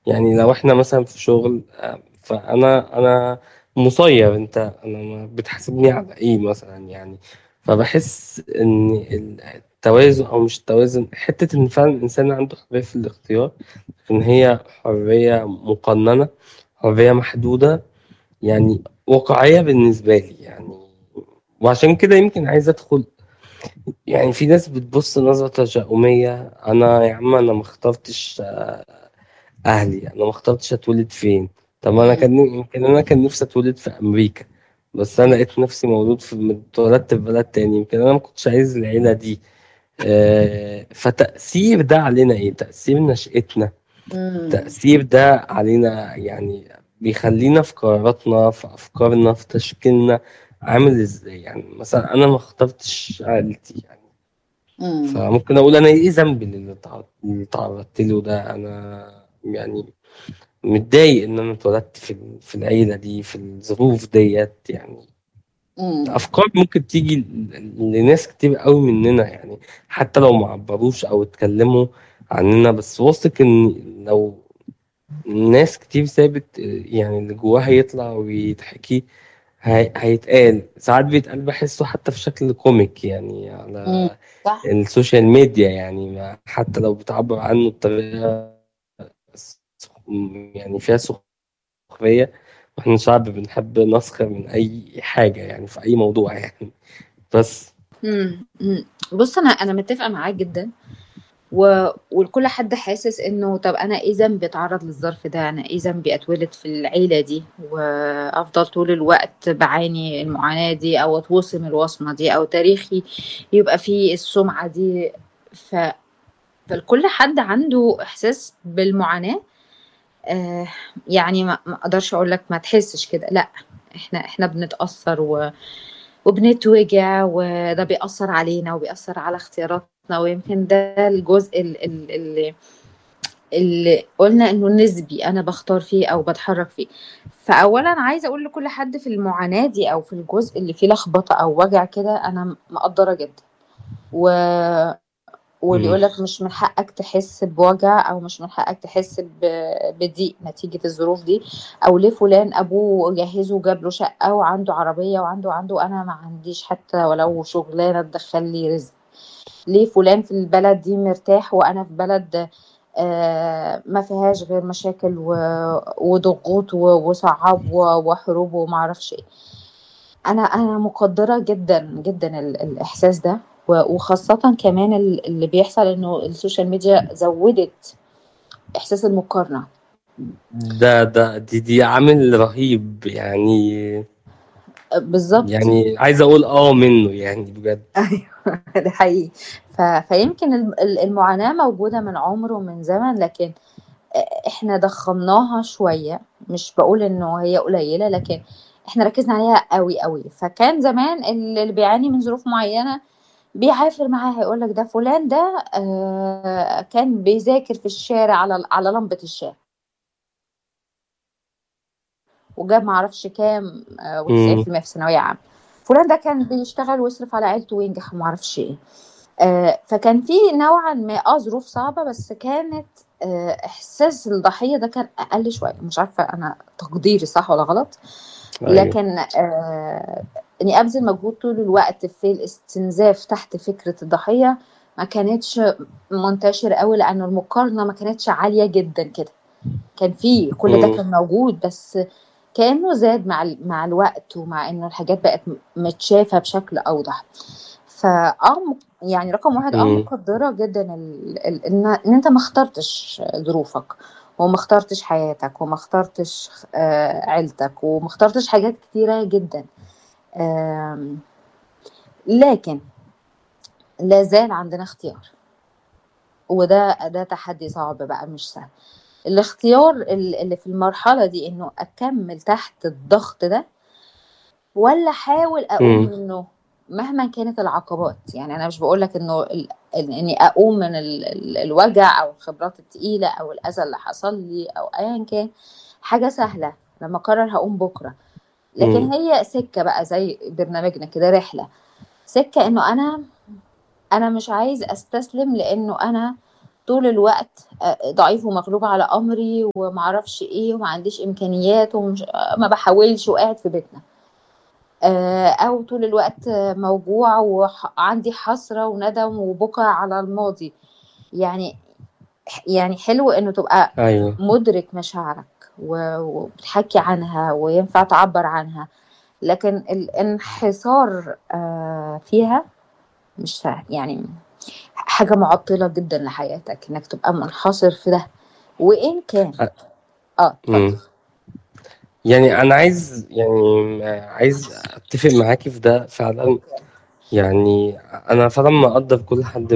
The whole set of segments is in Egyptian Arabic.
يعني لو احنا مثلا في شغل آه، فانا انا مسير انت انا ما بتحاسبني على ايه مثلا يعني فبحس ان التوازن او مش التوازن حته ان فعلا الانسان عنده حريه في الاختيار ان هي حريه مقننه حريه محدوده يعني واقعيه بالنسبه لي يعني وعشان كده يمكن عايز ادخل يعني في ناس بتبص نظرة تشاؤمية أنا يا عم أنا ما اخترتش آه، أهلي أنا ما اخترتش أتولد فين طب أنا كان يمكن أنا كان نفسي أتولد في أمريكا بس أنا لقيت نفسي مولود في اتولدت في بلد تاني يمكن أنا ما كنتش عايز العيلة دي آه، فتأثير ده علينا إيه تأثير نشأتنا تأثير ده علينا يعني بيخلينا في قراراتنا في أفكارنا في تشكيلنا عامل ازاي يعني مثلا انا ما اخترتش عائلتي يعني مم. فممكن اقول انا ايه ذنبي اللي تعرض- اللي تعرضت له ده انا يعني متضايق ان انا اتولدت في في العيله دي في الظروف ديت يعني مم. افكار ممكن تيجي ل- لناس كتير قوي مننا يعني حتى لو ما عبروش او اتكلموا عننا بس واثق ان لو ناس كتير سابت يعني اللي جواها يطلع ويتحكي هي... هيتقال ساعات بيتقال بحسه حتى في شكل كوميك يعني مم. على صح السوشيال ميديا يعني ما- حتى لو بتعبر عنه بطريقة سخ- يعني فيها سخرية واحنا شعب بنحب نسخر من أي حاجة يعني في أي موضوع يعني بس مم. مم. بص انا انا متفقه معاك جدا و... والكل حد حاسس انه طب انا ايه ذنبي اتعرض للظرف ده انا ايه ذنبي اتولد في العيله دي وافضل طول الوقت بعاني المعاناه دي او اتوصم الوصمه دي او تاريخي يبقى فيه السمعه دي ف... فالكل حد عنده احساس بالمعاناه آه يعني ما ما اقدرش اقول لك ما تحسش كده لا احنا احنا بنتاثر و... وبنتوجع وده بيأثر علينا وبيأثر على اختياراتنا ويمكن ده الجزء ال- ال- اللي اللي قلنا انه نسبي انا بختار فيه او بتحرك فيه فاولا عايزه اقول لكل حد في المعاناه دي او في الجزء اللي فيه لخبطه او وجع كده انا مقدره جدا و واللي مم. يقول لك مش من حقك تحس بوجع او مش من حقك تحس ب- بضيق نتيجه الظروف دي او ليه فلان ابوه جهزه وجاب له شقه وعنده عربيه وعنده عنده انا ما عنديش حتى ولو شغلانه تدخل لي رزق ليه فلان في البلد دي مرتاح وانا في بلد آه، ما فيهاش غير مشاكل و- وضغوط و- وصعاب و- وحروب وما اعرفش ايه انا انا مقدره جدا جدا ال- الاحساس ده و- وخاصه كمان ال- اللي بيحصل انه السوشيال ميديا زودت احساس المقارنه ده ده دي دي عامل رهيب يعني بالظبط يعني عايز أقول آه منه يعني بجد ايوه ده حقيقي ف... فيمكن الم- ال- المعاناه موجوده من عمر ومن زمن لكن احنا ضخمناها شويه مش بقول انه هي قليله لكن احنا ركزنا عليها قوي قوي فكان زمان اللي بيعاني من ظروف معينه بيعافر معاها يقول لك ده فلان ده آه كان بيذاكر في الشارع على على لمبه الشارع وجاب معرفش كام آه مم. و90% في ثانويه عامه فلان ده كان بيشتغل ويصرف على عيلته وينجح ومعرفش ايه آه فكان في نوعا ما اه ظروف صعبه بس كانت آه احساس الضحيه ده كان اقل شويه مش عارفه انا تقديري صح ولا غلط أيوه لكن آه اني ابذل مجهود طول الوقت في الاستنزاف تحت فكره الضحيه ما كانتش منتشر قوي لانه المقارنه ما كانتش عاليه جدا كده كان في كل ده مم. كان موجود بس كانه زاد مع ال- مع الوقت ومع انه الحاجات بقت م- متشافه بشكل اوضح فاه م- يعني رقم واحد اه مم. مقدره جدا ال... ال... ان ان انت ما اخترتش ظروفك وما اخترتش حياتك وما اخترتش آه عيلتك وما اخترتش حاجات كتيره جدا آم، لكن لا زال عندنا اختيار وده ده تحدي صعب بقى مش سهل الاختيار ال- اللي في المرحلة دي انه اكمل تحت الضغط ده ولا احاول اقوم مم. منه مهما كانت العقبات يعني انا مش بقول لك انه ال- إن- اني اقوم من ال- ال- الوجع او الخبرات التقيلة او الاذى اللي حصل لي او ايا كان حاجة سهلة لما اقرر هقوم بكرة لكن مم. هي سكة بقى زي برنامجنا كده رحلة سكة انه انا انا مش عايز استسلم لانه انا طول الوقت آه، ضعيف ومغلوب على امري ومعرفش ايه وما عنديش امكانيات ومش آه، ما بحاولش وقاعد في بيتنا آه، او طول الوقت آه، موجوع وعندي حسرة وندم وبكى على الماضي يعني يعني حلو انه تبقى ايوه مدرك مشاعرك و- وبتحكي عنها وينفع تعبر عنها لكن الانحصار آه، فيها مش سهل يعني حاجة معطلة جدا لحياتك انك تبقى منحصر في ده وان كان أ- اه اتفضل أمم. يعني انا عايز يعني عايز اتفق معاكي في ده فعلا يعني انا فعلا مقدر كل حد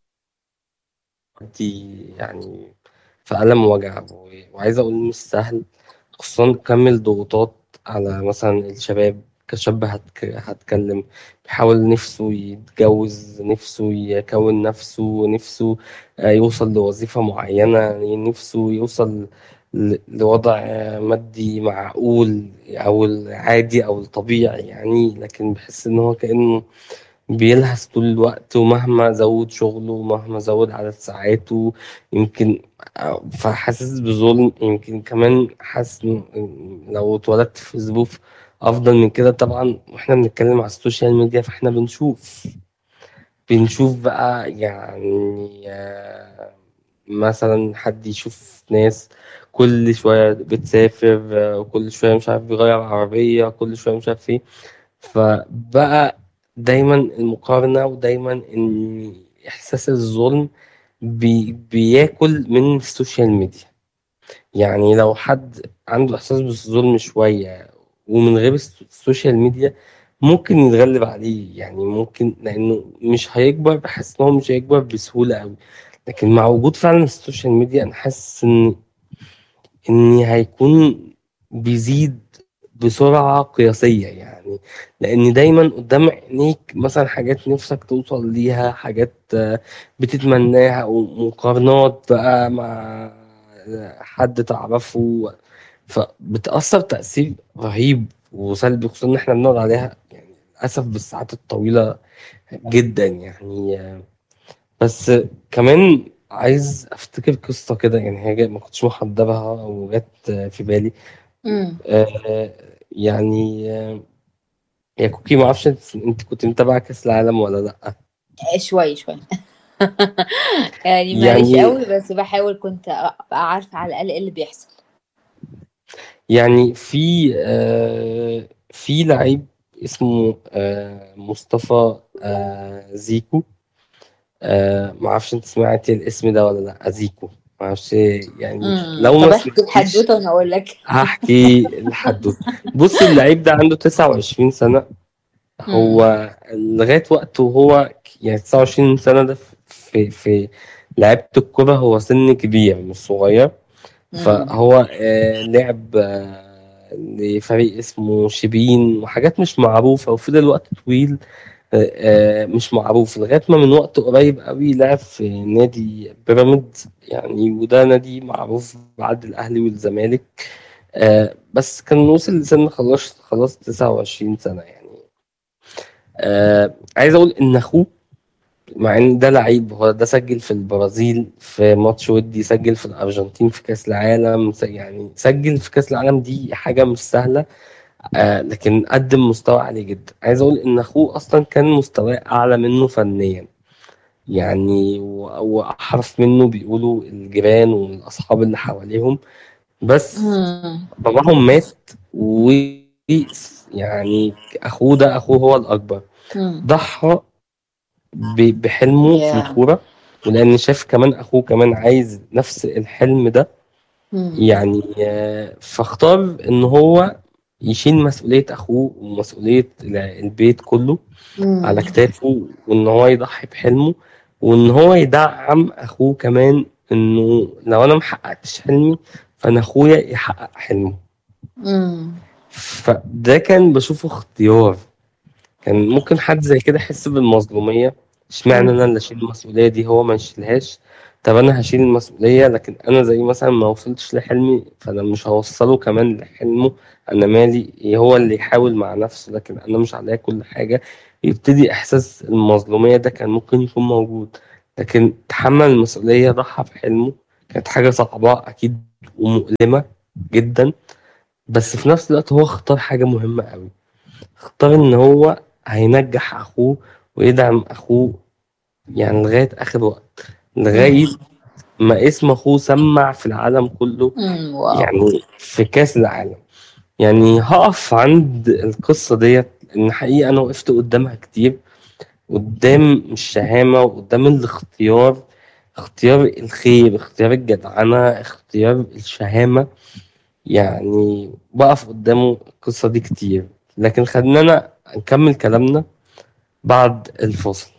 بيعدي يعني في ألم ووجع و- وعايز اقول مش سهل خصوصا كم الضغوطات على مثلا الشباب كشاب هتك... هتكلم بيحاول نفسه يتجوز نفسه يكون نفسه نفسه آه، يوصل لوظيفة معينة نفسه يوصل ل... لوضع آه، مادي معقول أو العادي أو الطبيعي يعني لكن بحس إن هو كأنه بيلهث طول الوقت ومهما زود شغله ومهما زود عدد ساعاته يمكن فحاسس بظلم يمكن كمان حاسس إن لو اتولدت في ظروف أفضل من كده طبعا واحنا بنتكلم على السوشيال ميديا فاحنا بنشوف بنشوف بقى يعني آه، مثلا حد يشوف ناس كل شوية بتسافر آه، وكل شوية مش عارف بيغير عربية كل شوية مش عارف ايه فبقى دايما المقارنة ودايما إن إحساس الظلم بي بياكل من السوشيال ميديا يعني لو حد عنده إحساس بالظلم شوية ومن غير الس- السوشيال ميديا ممكن يتغلب عليه يعني ممكن لأنه مش هيكبر بحس إن هو مش هيكبر بسهولة أوي لكن مع وجود فعلا السوشيال ميديا أنا حاسس إن إن هيكون بيزيد بسرعة قياسية يعني لأن دايما قدام عينيك مثلا حاجات نفسك توصل ليها حاجات آه، بتتمناها ومقارنات بقى مع حد تعرفه فبتأثر تأثير رهيب وسلبي خصوصا إن إحنا بنقعد عليها يعني للأسف بالساعات الطويلة جدا يعني آه، بس كمان عايز أفتكر قصة كده يعني هي جا- ما كنتش محضرها أو جت في بالي امم آه، يعني آه، يا كوكي ما اعرفش انت انت كنت متابعه كاس العالم ولا لا شوي شوي يعني ماليش يعني قوي بس بحاول كنت ابقى عارفة على الاقل ايه اللي بيحصل يعني في آه، في لعيب اسمه آه، مصطفى آه، زيكو آه، ما اعرفش انت سمعتي الاسم ده ولا لا زيكو ما اعرفش يعني امم لو طب ما احكي سمعتيش الحدوتة وانا اقول لك هحكي الحدوته بص اللعيب ده عنده 29 سنة امم هو لغاية وقته هو يعني 29 سنة ده في في لعيبة الكرة هو سن كبير مش صغير امم فهو آه لعب آه لفريق اسمه شبين وحاجات مش معروفة وفضل وقت طويل آه آه، مش معروف لغاية ما من وقت قريب قوي لعب في نادي بيراميدز يعني وده نادي معروف بعد الأهلي والزمالك آه بس كان وصل لسن خلاص خلاص 29 سنة يعني آه عايز اقول ان اخوه مع ان ده لعيب هو ده سجل في البرازيل في ماتش ودي سجل في الارجنتين في كاس العالم س- يعني سجل في كاس العالم دي حاجه مش سهله آه لكن قدم مستوى عالي جدا عايز اقول ان اخوه اصلا كان مستواه اعلى منه فنيا يعني و- واحرف منه بيقولوا الجيران والاصحاب اللي حواليهم بس امم باباهم مات و يعني اخوه ده اخوه هو الاكبر امم ضحى ب- بحلمه في يا الكورة ولأن شاف كمان أخوه كمان عايز نفس الحلم ده امم يعني آه، فاختار إن هو يشيل مسؤولية أخوه ومسؤولية الع- البيت كله على امم كتافه وإن هو يضحي بحلمه وإن هو يدعم أخوه كمان إنه لو أنا محققتش حلمي فأنا أخويا يحقق حلمه امم فده كان بشوفه اختيار كان ممكن حد زي كده يحس بالمظلومية اشمعنى انا اللي اشيل المسؤولية دي هو ما يشيلهاش طب انا هشيل المسؤولية لكن انا زي مثلا ما وصلتش لحلمي فانا مش هوصله كمان لحلمه انا مالي هو اللي يحاول مع نفسه لكن انا مش عليا كل حاجة يبتدي احساس المظلومية ده كان ممكن يكون موجود لكن تحمل المسؤولية ضحى بحلمه كانت حاجة صعبة أكيد ومؤلمة جدا بس في نفس الوقت هو اختار حاجة مهمة أوي اختار إن هو هينجح أخوه ويدعم أخوه يعني لغاية آخر وقت لغاية ما اسم أخوه سمع في العالم كله مم، واو يعني في كأس العالم يعني هقف عند القصة ديت إن حقيقة أنا وقفت قدامها كتير قدام الشهامة وقدام الاختيار اختيار الخير اختيار الجدعنة اختيار الشهامة يعني بقف قدامه القصة دي كتير لكن خلينا نكمل كلامنا بعد الفاصل